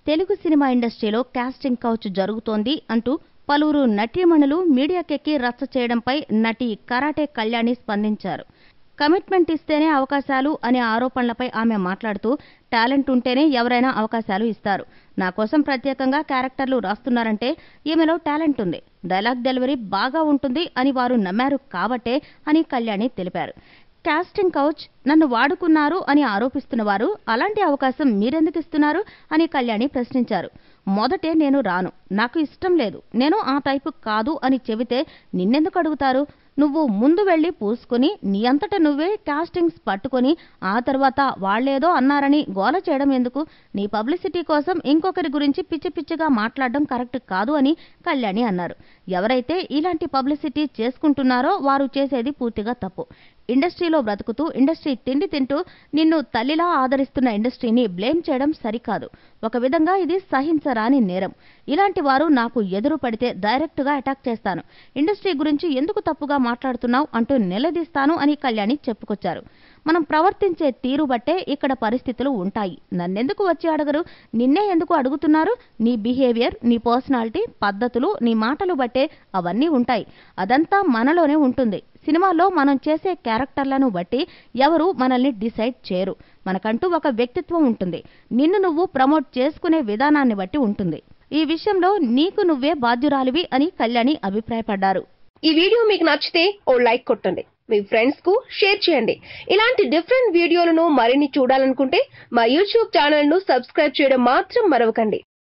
Telugu cinema ఇండస్ట్రీలో casting couch జరుగుతోంది అంటూ పలువురు నటీమణులు మీడియాకెక్కి రచ్చ చేయడంపై నటి కరాటే కళ్యాణి స్పందించారు కమిట్మెంట్ ఇస్తేనే అవకాశాలు అనే ఆరోపణలపై ఆమె మాట్లాడుతూ టాలెంట్ ఉంటేనే ఎవరైనా అవకాశాలు ఇస్తారు నా కోసం ప్రత్యేకంగా క్యారెక్టర్లు రాస్తున్నారంటే ఈమెలో టాలెంట్ ఉంది డైలాగ్ డెలివరీ బాగా ఉంటుంది అని వారు నమ్మారు కాబట్టే అని కళ్యాణి తెలిపారు కాస్టింగ్ కౌచ్ నన్ను వాడుకున్నారు అని ఆరోపిస్తున్న వారు అలాంటి అవకాశం మీరెందుకు ఇస్తున్నారు అని కళ్యాణి ప్రశ్నించారు మొదటే నేను రాను నాకు ఇష్టం లేదు నేను ఆ టైపు కాదు అని చెబితే నిన్నెందుకు అడుగుతారు నువ్వు ముందు వెళ్ళి పూసుకుని నీ అంతట నువ్వే కాస్టింగ్స్ పట్టుకొని ఆ తర్వాత వాళ్ళేదో అన్నారని గోల చేయడం ఎందుకు నీ పబ్లిసిటీ కోసం ఇంకొకరి గురించి పిచ్చి పిచ్చిగా మాట్లాడడం కరెక్ట్ కాదు అని కళ్యాణి అన్నారు ఎవరైతే ఇలాంటి పబ్లిసిటీ చేసుకుంటున్నారో వారు చేసేది పూర్తిగా తప్పు ఇండస్ట్రీలో బ్రతుకుతూ ఇండస్ట్రీ తిండి తింటూ నిన్ను తల్లిలా ఆదరిస్తున్న ఇండస్ట్రీని బ్లేమ్ చేయడం సరికాదు ఒక విధంగా ఇది సహించరాని నేరం ఇలాంటి వారు నాకు ఎదురు పడితే డైరెక్ట్గా అటాక్ చేస్తాను ఇండస్ట్రీ గురించి ఎందుకు తప్పుగా మాట్లాడుతున్నావు అంటూ నిలదీస్తాను అని కళ్యాణి చెప్పుకొచ్చారు మనం ప్రవర్తించే తీరు బట్టే ఇక్కడ పరిస్థితులు ఉంటాయి నన్నెందుకు వచ్చి అడగరు నిన్నే ఎందుకు అడుగుతున్నారు నీ బిహేవియర్ నీ పర్సనాలిటీ పద్ధతులు నీ మాటలు బట్టే అవన్నీ ఉంటాయి అదంతా మనలోనే ఉంటుంది సినిమాలో మనం చేసే క్యారెక్టర్లను బట్టి ఎవరు మనల్ని డిసైడ్ చేయరు మనకంటూ ఒక వ్యక్తిత్వం ఉంటుంది నిన్ను నువ్వు ప్రమోట్ చేసుకునే విధానాన్ని బట్టి ఉంటుంది ఈ విషయంలో నీకు నువ్వే బాధ్యురాలివి అని కళ్యాణి అభిప్రాయపడ్డారు ఈ వీడియో మీకు నచ్చితే ఓ లైక్ కొట్టండి మీ ఫ్రెండ్స్ కు షేర్ చేయండి ఇలాంటి డిఫరెంట్ వీడియోలను మరిన్ని చూడాలనుకుంటే మా యూట్యూబ్ ఛానల్ ను సబ్స్క్రైబ్ చేయడం మాత్రం మరవకండి